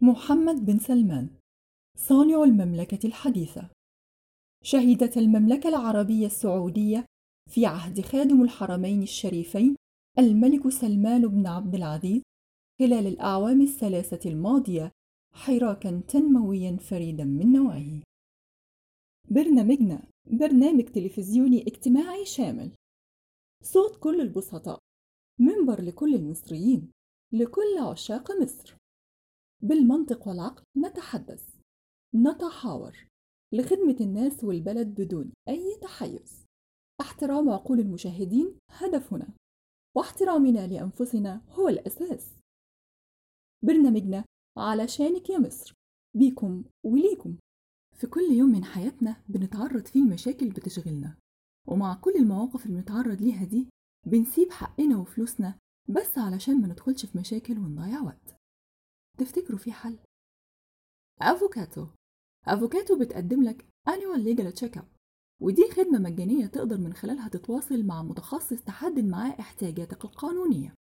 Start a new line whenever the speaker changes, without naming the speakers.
محمد بن سلمان صانع المملكة الحديثة شهدت المملكة العربية السعودية في عهد خادم الحرمين الشريفين الملك سلمان بن عبد العزيز خلال الأعوام الثلاثة الماضية حراكا تنمويا فريدا من نوعه برنامجنا برنامج تلفزيوني اجتماعي شامل صوت كل البسطاء منبر لكل المصريين لكل عشاق مصر بالمنطق والعقل نتحدث نتحاور لخدمة الناس والبلد بدون أي تحيز احترام عقول المشاهدين هدفنا واحترامنا لأنفسنا هو الأساس برنامجنا علشانك يا مصر بيكم وليكم في كل يوم من حياتنا بنتعرض فيه لمشاكل بتشغلنا ومع كل المواقف اللي بنتعرض ليها دي بنسيب حقنا وفلوسنا بس علشان ما ندخلش في مشاكل ونضيع وقت تفتكروا في حل؟ أفوكاتو أفوكاتو بتقدم لك Annual Legal Checkup ودي خدمة مجانية تقدر من خلالها تتواصل مع متخصص تحدد معاه احتياجاتك القانونية